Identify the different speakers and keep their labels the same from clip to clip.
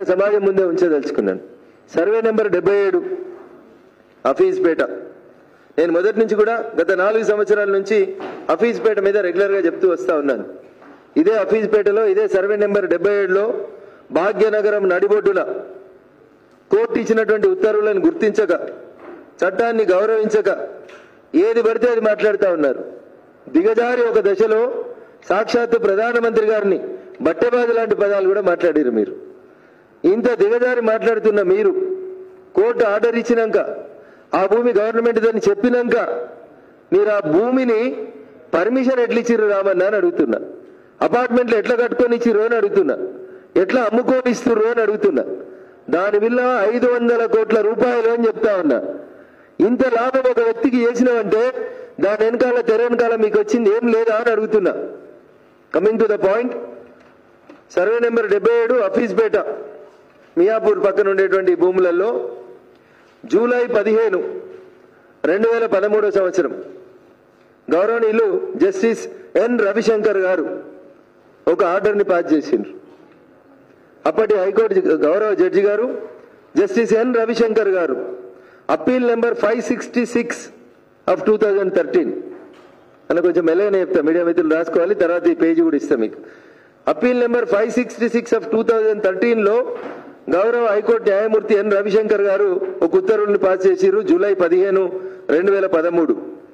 Speaker 1: సమాజం ముందే ఉంచదలుచుకున్నాను survey number డెబ్బై ఏడు హఫీజ్పేట నేను మొదటి నుంచి కూడా గత నాలుగు సంవత్సరాల నుంచి హఫీజ్పేట మీద రెగ్యులర్గా చెప్తూ వస్తా ఉన్నాను ఇదే హఫీజ్పేటలో ఇదే సర్వే నెంబర్ డెబ్బై ఏడులో భాగ్యనగరం నడిబొడ్డుల కోర్టు ఇచ్చినటువంటి ఉత్తర్వులను గుర్తించక చట్టాన్ని గౌరవించక ఏది పడితే అది మాట్లాడుతూ ఉన్నారు దిగజారి ఒక దశలో సాక్షాత్తు ప్రధానమంత్రి గారిని బట్టెబాజు లాంటి పదాలు కూడా మాట్లాడారు మీరు ఇంత దిగజారి మాట్లాడుతున్న మీరు కోర్టు ఆర్డర్ ఇచ్చినాక ఆ భూమి గవర్నమెంట్ అని చెప్పినాక మీరు ఆ భూమిని పర్మిషన్ ఎట్లా ఇచ్చిర్రు రామన్నా అని అడుగుతున్నా అపార్ట్మెంట్లు ఎట్లా కట్టుకొని ఇచ్చిర్రు అని అడుగుతున్నా ఎట్లా అమ్ముకొని ఇస్తుర్రు అని అడుగుతున్నా దాని విల్ల ఐదు వందల కోట్ల రూపాయలు అని చెప్తా ఉన్నా ఇంత లాభం ఒక వ్యక్తికి చేసినావంటే దాని వెనకాల తెర వెనకాల మీకు వచ్చింది ఏం లేదా అని అడుగుతున్నా coming to the point survey number డెబ్బై ఏడు అఫీస్పేట మియాపూర్ పక్కన ఉండేటువంటి భూములలో జూలై పదిహేను రెండు వేల పదమూడో సంవత్సరం గౌరవనీయులు జస్టిస్ ఎన్ రవిశంకర్ గారు ఒక ఆర్డర్ని పాస్ చేసిండ్రు అప్పటి హైకోర్టు జ- గౌరవ జడ్జి గారు జస్టిస్ ఎన్ రవిశంకర్ గారు appeal number five sixty six of two thousand thirteen అని కొంచెం మెల్లగానే చెప్తా మీడియా మిత్రులు రాసుకోవాలి తర్వాత ఈ పేజీ కూడా ఇస్తాం మీకు appeal number five sixty six of two thousand thirteen లో గౌరవ హైకోర్టు న్యాయమూర్తి ఎన్ రవిశంకర్ గారు ఒక ఉత్తర్వుల్ని పాస్ చేసిరు జూలై పదిహేను రెండు వేల పదమూడు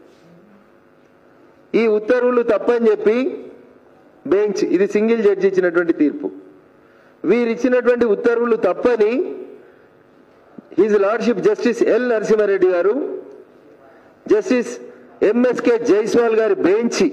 Speaker 1: ఈ ఉత్తర్వులు తప్పని చెప్పి బెంచ్ ఇది సింగిల్ జడ్జి ఇచ్చినటువంటి తీర్పు వీరిచ్చినటువంటి ఉత్తర్వులు తప్పని his lordship justice L Narasimha Reddy గారు జస్టిస్ ఎంఎస్కే జైస్వాల్ గారి బెంచ్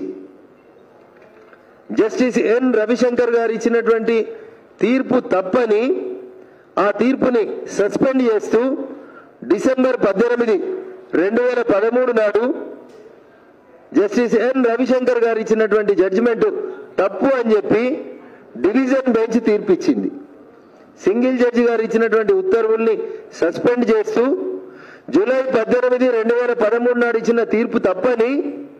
Speaker 1: జస్టిస్ ఎన్ రవిశంకర్ గారు ఇచ్చినటువంటి తీర్పు తప్పని ఆ తీర్పుని సస్పెండ్ చేస్తూ డిసెంబర్ పద్దెనిమిది రెండు వేల పదమూడు నాడు జస్టిస్ ఎన్ రవిశంకర్ గారు ఇచ్చినటువంటి జడ్జిమెంట్ తప్పు అని చెప్పి డివిజన్ బెంచ్ తీర్పిచ్చింది సింగిల్ జడ్జి గారు ఇచ్చినటువంటి ఉత్తర్వుల్ని సస్పెండ్ చేస్తూ జూలై పద్దెనిమిది రెండు వేల పదమూడు నాడు ఇచ్చిన తీర్పు తప్పని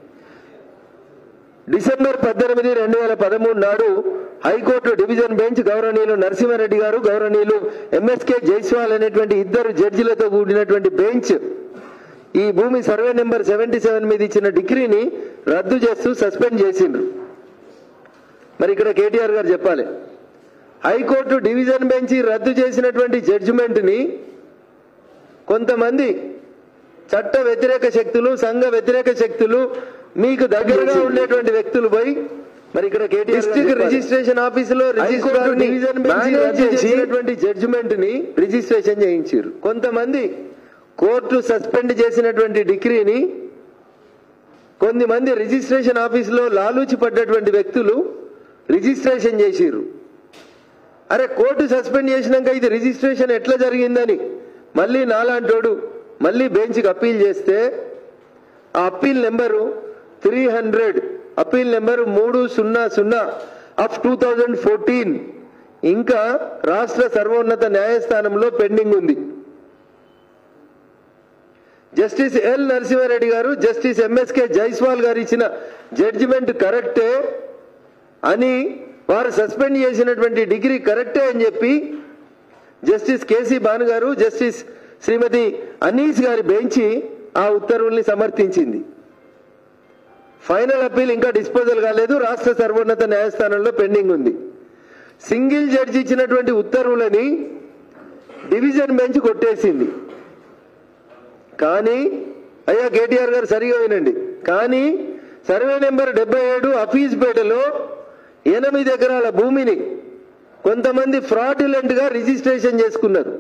Speaker 1: డిసెంబర్ పద్దెనిమిది రెండు వేల పదమూడు నాడు హైకోర్టు డివిజన్ బెంచ్ గౌరవనీయులు నరసింహారెడ్డి గారు గౌరవనీయులు ఎంఎస్కే జైస్వాల్ అనేటువంటి ఇద్దరు జడ్జిలతో కూడినటువంటి బెంచ్ ఈ భూమి సర్వే నెంబర్ సెవెంటీ సెవెన్ మీద ఇచ్చిన డిగ్రీని రద్దు చేస్తూ సస్పెండ్ చేసిండ్రు మరి ఇక్కడ కేటీఆర్ గారు చెప్పాలి హైకోర్టు డివిజన్ బెంచ్ రద్దు చేసినటువంటి జడ్జిమెంట్ ని కొంతమంది చట్ట వ్యతిరేక శక్తులు సంఘ వ్యతిరేక శక్తులు మీకు దగ్గరగా ఉండేటువంటి వ్యక్తులు పోయి మరి ఇక్కడ డిస్ట్రిక్ట్ రిజిస్ట్రేషన్ ఆఫీసులో రిజిస్ట్రార్ డివిజన్ బెంచ్ చేసినటువంటి జడ్జిమెంట్ ని రిజిస్ట్రేషన్ చేయించారు కొంతమంది కోర్టు సస్పెండ్ చేసినటువంటి డిగ్రీని కొంతమంది రిజిస్ట్రేషన్ ఆఫీసులో లాలూచి పడ్డటువంటి వ్యక్తులు రిజిస్ట్రేషన్ చేసిర్రు అరే కోర్టు సస్పెండ్ చేసినాక ఇది రిజిస్ట్రేషన్ ఎట్లా జరిగిందని మళ్ళీ నాలాంటోడు మళ్ళీ బెంచ్కి అప్పీల్ చేస్తే ఆ appeal number three hundred appeal number మూడు సున్నా సున్నా ఆఫ్ టూ థౌజండ్ ఫోర్టీన్ ఇంకా రాష్ట్ర సర్వోన్నత న్యాయస్థానంలో పెండింగ్ ఉంది జస్టిస్ ఎల్ నరసింహారెడ్డి గారు జస్టిస్ ఎంఎస్కే జైస్వాల్ గారు ఇచ్చిన జడ్జిమెంట్ కరెక్టే అని వారు సస్పెండ్ చేసినటువంటి డిగ్రీ కరెక్టే అని చెప్పి జస్టిస్ కేసీ భాను గారు జస్టిస్ శ్రీమతి అనీస్ గారి బెంచి ఆ ఉత్తర్వుల్ని సమర్థించింది ఫైనల్ అప్పీల్ ఇంకా డిస్పోజల్ కాలేదు రాష్ట్ర సర్వోన్నత న్యాయస్థానంలో పెండింగ్ ఉంది సింగిల్ జడ్జి ఇచ్చినటువంటి ఉత్తర్వులని డివిజన్ బెంచ్ కొట్టేసింది కానీ అయ్యా కేటీఆర్ గారు సరిగా వినండి కానీ సర్వే నెంబర్ డెబ్బై ఏడు అఫీజ్పేటలో ఎనిమిది ఎకరాల భూమిని కొంతమంది ఫ్రాడ్యులెంట్ గా రిజిస్ట్రేషన్ చేసుకున్నారు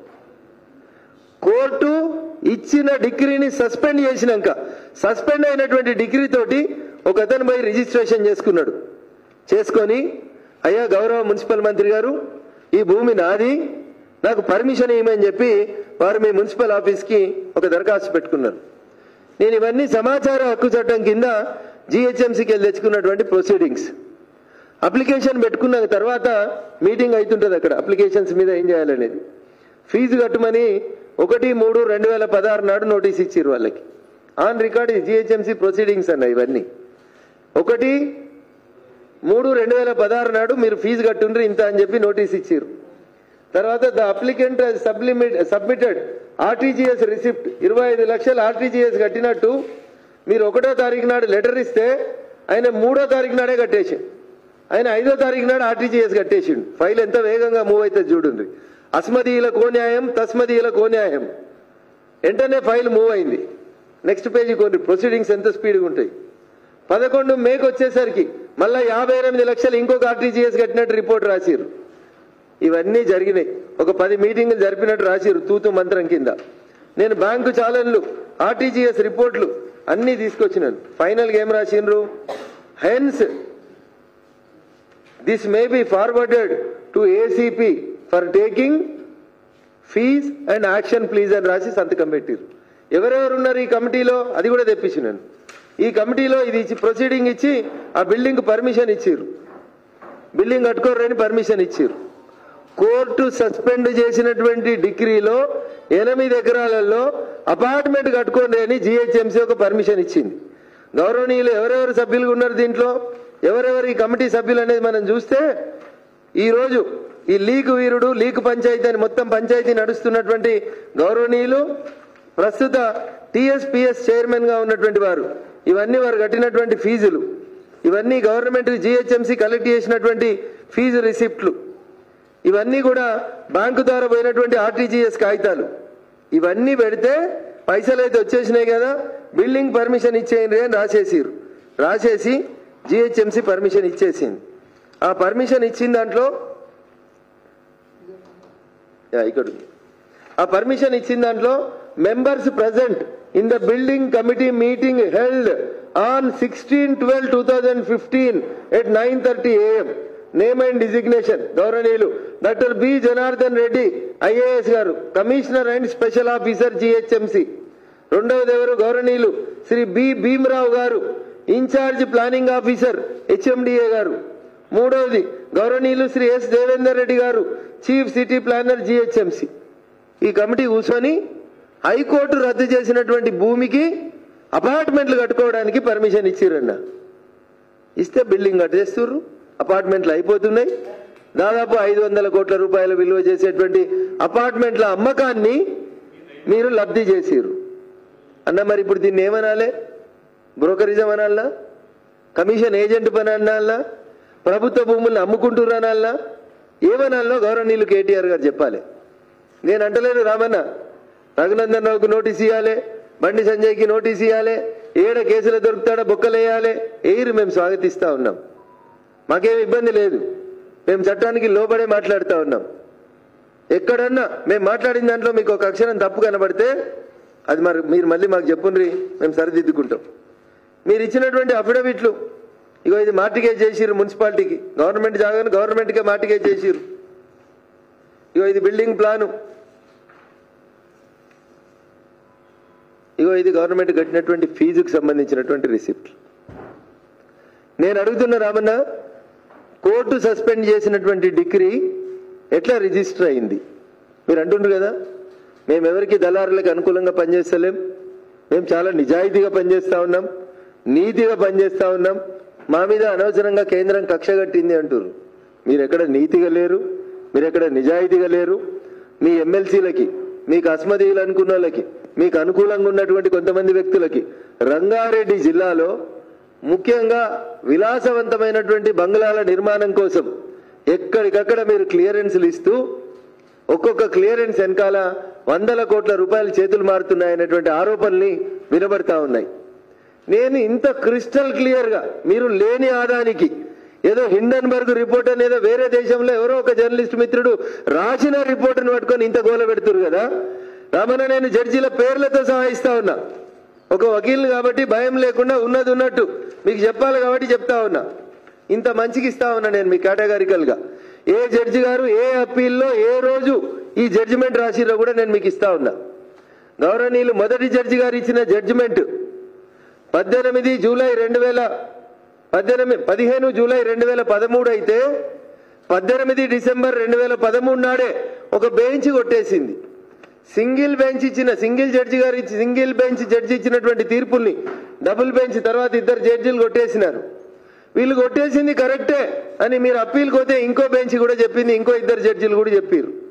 Speaker 1: కోర్టు ఇచ్చిన డిగ్రీని సస్పెండ్ చేసినాక సస్పెండ్ అయినటువంటి డిగ్రీ తోటి ఒక అతను పోయి రిజిస్ట్రేషన్ చేసుకున్నాడు చేసుకొని అయ్యా గౌరవ మున్సిపల్ మంత్రి గారు ఈ భూమి నాది నాకు పర్మిషన్ ఇవ్వమని చెప్పి వారు మీ మున్సిపల్ ఆఫీస్కి ఒక దరఖాస్తు పెట్టుకున్నారు నేను ఇవన్నీ సమాచార హక్కు చట్టం కింద జిహెచ్ఎంసీకి వెళ్ళి తెచ్చుకున్నటువంటి ప్రొసీడింగ్స్ అప్లికేషన్ పెట్టుకున్న తర్వాత మీటింగ్ అవుతుంటుంది అక్కడ అప్లికేషన్స్ మీద ఏం చేయాలనేది ఫీజు కట్టమని ఒకటి మూడు రెండు వేల పదహారు నాడు నోటీస్ ఇచ్చారు వాళ్ళకి ఆన్ రికార్డ్ జిహెచ్ఎంసీ ప్రొసీడింగ్స్ అన్న ఇవన్నీ ఒకటి మూడు రెండు వేల పదహారు నాడు మీరు ఫీజు కట్టుండ్రి ఇంత అని చెప్పి నోటీస్ ఇచ్చారు తర్వాత the applicant sublimit submitted RTGS receipt ఇరవై ఐదు లక్షలు ఆర్టీజీఎస్ కట్టినట్టు మీరు ఒకటో తారీఖు నాడు లెటర్ ఇస్తే ఆయన మూడో తారీఖు నాడే కట్టేసి ఆయన ఐదో తారీఖు నాడు ఆర్టీజీఎస్ కట్టేసిండు ఫైల్ ఎంత వేగంగా మూవ్ అవుతుంది చూడండి అస్మదీయుల కోన్యాయం తస్మదీయుల కోన్యాయం వెంటనే ఫైల్ మూవ్ అయింది నెక్స్ట్ పేజీ కొన్ని ప్రొసీడింగ్స్ ఎంత స్పీడ్గా ఉంటాయి పదకొండు మేకు వచ్చేసరికి మళ్ళా యాభై ఎనిమిది లక్షలు ఇంకొక ఆర్టీజీఎస్ కట్టినట్టు రిపోర్ట్ రాసిరు ఇవన్నీ జరిగినాయి ఒక పది మీటింగులు జరిపినట్టు రాసిరు తూతు మంత్రం కింద నేను బ్యాంకు చాలన్లు ఆర్టీజీఎస్ రిపోర్ట్లు అన్నీ తీసుకొచ్చినాను ఫైనల్గా ఏం రాసిండ్రు hence this may be forwarded to ACP for taking fees and action please అని రాసి సంతకం పెట్టిరు ఎవరెవరు ఉన్నారు ఈ కమిటీలో అది కూడా తెప్పించినాను ఈ కమిటీలో ఇది ఇచ్చి ప్రొసీడింగ్ ఇచ్చి ఆ బిల్డింగ్ పర్మిషన్ ఇచ్చిర్రు బిల్డింగ్ కట్టుకోరని పర్మిషన్ ఇచ్చిర్రు కోర్టు సస్పెండ్ చేసినటువంటి డిగ్రీలో ఎనిమిది ఎకరాలలో అపార్ట్మెంట్ కట్టుకోండి అని జిహెచ్ఎంసీ ఒక పర్మిషన్ ఇచ్చింది గౌరవనీయులు ఎవరెవరు సభ్యులుగా ఉన్నారు దీంట్లో ఎవరెవరు ఈ కమిటీ సభ్యులు అనేది మనం చూస్తే ఈ రోజు ఈ లీగ్ వీరుడు లీగ్ పంచాయతీ అని మొత్తం పంచాయతీ నడుస్తున్నటువంటి గౌరవనీయులు ప్రస్తుత టిఎస్పిఎస్ చైర్మన్ గా ఉన్నటువంటి వారు ఇవన్నీ వారు కట్టినటువంటి ఫీజులు ఇవన్నీ గవర్నమెంట్ జిహెచ్ఎంసీ కలెక్ట్ చేసినటువంటి ఫీజు రిసిప్ట్లు ఇవన్నీ కూడా బ్యాంకు ద్వారా పోయినటువంటి ఆర్టీజీఎస్ కాగితాలు ఇవన్నీ పెడితే పైసలు అయితే వచ్చేసినాయి కదా బిల్డింగ్ పర్మిషన్ ఇచ్చేయండి అని రాసేసిరు రాసేసి జిహెచ్ఎంసీ పర్మిషన్ ఇచ్చేసింది ఆ పర్మిషన్ ఇచ్చిన దాంట్లో యా, ఇక్కడ ఉంది. ఆ పర్మిషన్ ఇచ్చిన దాంట్లో members present in the building committee meeting held on sixteen twelve two thousand fifteen at nine thirty AM name and designation గౌరవనీయులు doctor B Janardhan Reddy IAS గారు commissioner and special officer GHMC రెండవది ఎవరు గౌరవనీయులు శ్రీ బి భీమరావు గారు incharge planning officer HMDA గారు మూడవది గౌరవనీయులు Shri yes Devender Reddy గారు చీఫ్ సిటీ ప్లానర్ జిహెచ్ఎంసి ఈ కమిటీ కూర్చొని హైకోర్టు రద్దు చేసినటువంటి భూమికి అపార్ట్మెంట్లు కట్టుకోవడానికి పర్మిషన్ ఇచ్చిరన్న ఇస్తే బిల్డింగ్ కట్టేస్తుర్రు అపార్ట్మెంట్లు అయిపోతున్నాయి దాదాపు ఐదు వందల కోట్ల రూపాయల విలువ చేసేటువంటి అపార్ట్మెంట్ల అమ్మకాన్ని మీరు లబ్ధి చేసిర్రు అన్న మరి ఇప్పుడు దీన్ని ఏమనాలే బ్రోకరిజం అనాలా కమిషన్ ఏజెంట్ పని అనాలా ప్రభుత్వ భూములను అమ్ముకుంటున్నారు అనాలా ఏమనాలో గౌరవనీయులు కేటీఆర్ గారు చెప్పాలి నేను అంటలేను రామన్న రఘునందన్ రావుకు నోటీస్ ఇవ్వాలి బండి సంజయ్కి నోటీస్ ఇవ్వాలి ఏడ కేసులు దొరుకుతాడో బొక్కలేయాలి ఎయిర్ మేము స్వాగతిస్తా ఉన్నాం మాకేం ఇబ్బంది లేదు మేము చట్టానికి లోబడే మాట్లాడుతూ ఉన్నాం ఎక్కడన్నా మేము మాట్లాడిన దాంట్లో మీకు ఒక అక్షరం తప్పు కనబడితే అది మరి మీరు మళ్ళీ మాకు చెప్పుండ్రి మేము సరిదిద్దుకుంటాం మీరు ఇచ్చినటువంటి అఫిడవిట్లు ఇగో ఇది మార్టిగేజ్ చేసిర్రు మున్సిపాలిటీకి గవర్నమెంట్ జాగాను గవర్నమెంట్కే మార్టిగేజ్ చేసిర్రు ఇగో ఇది బిల్డింగ్ ప్లాను ఇగో ఇది గవర్నమెంట్ కట్టినటువంటి ఫీజుకు సంబంధించినటువంటి రిసిప్ట్ నేను అడుగుతున్న రామన్న కోర్టు సస్పెండ్ చేసినటువంటి డిగ్రీ ఎట్లా రిజిస్టర్ అయింది మీరు అంటుండ్రు కదా మేము ఎవరికి దళారులకు అనుకూలంగా పనిచేస్తలేం మేము చాలా నిజాయితీగా పనిచేస్తా ఉన్నాం నీతిగా పనిచేస్తా ఉన్నాం మా మీద అనవసరంగా కేంద్రం కక్ష కట్టింది అంటారు మీరు ఎక్కడ నీతిగా లేరు మీరు ఎక్కడ నిజాయితీగా లేరు మీ ఎమ్మెల్సీలకి మీకు అస్మదీయులు అనుకున్న వాళ్ళకి మీకు అనుకూలంగా ఉన్నటువంటి కొంతమంది వ్యక్తులకి రంగారెడ్డి జిల్లాలో ముఖ్యంగా విలాసవంతమైనటువంటి బంగ్లాల నిర్మాణం కోసం ఎక్కడికక్కడ మీరు క్లియరెన్స్లు ఇస్తూ ఒక్కొక్క క్లియరెన్స్ వెనకాల వందల కోట్ల రూపాయలు చేతులు మారుతున్నాయనేటువంటి ఆరోపణల్ని వినబడతా ఉన్నాయి నేను ఇంత క్రిస్టల్ క్లియర్ గా మీరు లేని ఆదానికి ఏదో హిండన్బర్గ్ రిపోర్ట్ అని ఏదో వేరే దేశంలో ఎవరో ఒక జర్నలిస్ట్ మిత్రుడు రాసిన రిపోర్ట్ని పట్టుకొని ఇంత గోల పెడుతురు కదా రామన్న నేను జడ్జీల పేర్లతో సహా ఇస్తా ఉన్నా ఒక వకీల్ని కాబట్టి భయం లేకుండా ఉన్నది ఉన్నట్టు మీకు చెప్పాలి కాబట్టి చెప్తా ఉన్నా ఇంత మంచికి ఇస్తా ఉన్నా నేను మీ కేటగారికల్ గా ఏ జడ్జి గారు ఏ అప్పీల్లో ఏ రోజు ఈ జడ్జిమెంట్ రాసిరో కూడా నేను మీకు ఇస్తా ఉన్నా గౌరవనీయులు మొదటి జడ్జి గారు ఇచ్చిన జడ్జిమెంట్ పద్దెనిమిది జూలై రెండు వేల పద్దెనిమిది పదిహేను జూలై రెండు వేల పదమూడు అయితే పద్దెనిమిది డిసెంబర్ రెండు వేల పదమూడు నాడే ఒక బెంచ్ కొట్టేసింది సింగిల్ బెంచ్ ఇచ్చిన సింగిల్ జడ్జి గారు ఇచ్చి సింగిల్ బెంచ్ జడ్జి ఇచ్చినటువంటి తీర్పుల్ని డబుల్ బెంచ్ తర్వాత ఇద్దరు జడ్జిలు కొట్టేసినారు వీళ్ళు కొట్టేసింది కరెక్టే అని మీరు అప్పీల్ పోతే ఇంకో బెంచ్ కూడా చెప్పింది ఇంకో ఇద్దరు జడ్జిలు కూడా చెప్పారు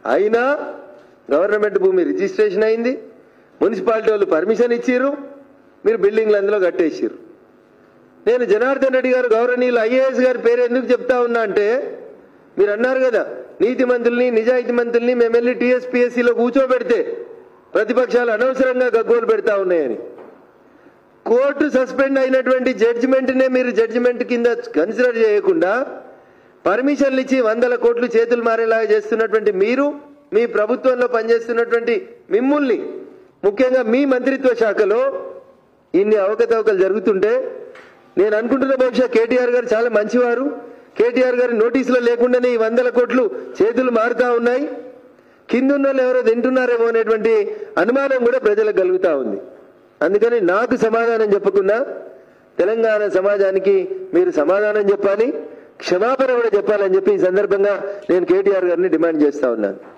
Speaker 1: అయినా గవర్నమెంట్ భూమి రిజిస్ట్రేషన్ అయింది మున్సిపాలిటీ వాళ్ళు పర్మిషన్ ఇచ్చిర్రు మీరు బిల్డింగ్లు అందులో కట్టేసిర్రు నేను జనార్దన్ రెడ్డి గారు గౌరవనీయులు ఐఏఎస్ గారి పేరు ఎందుకు చెప్తా ఉన్నా అంటే మీరు అన్నారు కదా నీతి మంత్రుల్ని నిజాయితీ మంత్రుల్ని మేము వెళ్ళి టీఎస్పీఎస్సీలో కూర్చోబెడితే ప్రతిపక్షాలు అనవసరంగా గగ్గోలు పెడతా ఉన్నాయని కోర్టు సస్పెండ్ అయినటువంటి జడ్జిమెంట్నే మీరు జడ్జిమెంట్ కింద కన్సిడర్ చేయకుండా పర్మిషన్లు ఇచ్చి వందల కోట్లు చేతులు మారేలాగా చేస్తున్నటువంటి మీరు మీ ప్రభుత్వంలో పనిచేస్తున్నటువంటి మిమ్ముల్ని ముఖ్యంగా మీ మంత్రిత్వ శాఖలో ఇన్ని అవకతవకలు జరుగుతుంటే నేను అనుకుంటున్న బహుశా కేటీఆర్ గారు చాలా మంచివారు కేటీఆర్ గారి నోటీసులో లేకుండానే ఈ వందల కోట్లు చేతులు మారుతా ఉన్నాయి కిందున్న వాళ్ళు ఎవరో తింటున్నారేమో అనేటువంటి అనుమానం కూడా ప్రజలకు కలుగుతా ఉంది అందుకని నాకు సమాధానం చెప్పకుండా తెలంగాణ సమాజానికి మీరు సమాధానం చెప్పాలి క్షమాపణ కూడా చెప్పాలని చెప్పి ఈ సందర్భంగా నేను కేటీఆర్ గారిని డిమాండ్ చేస్తా ఉన్నాను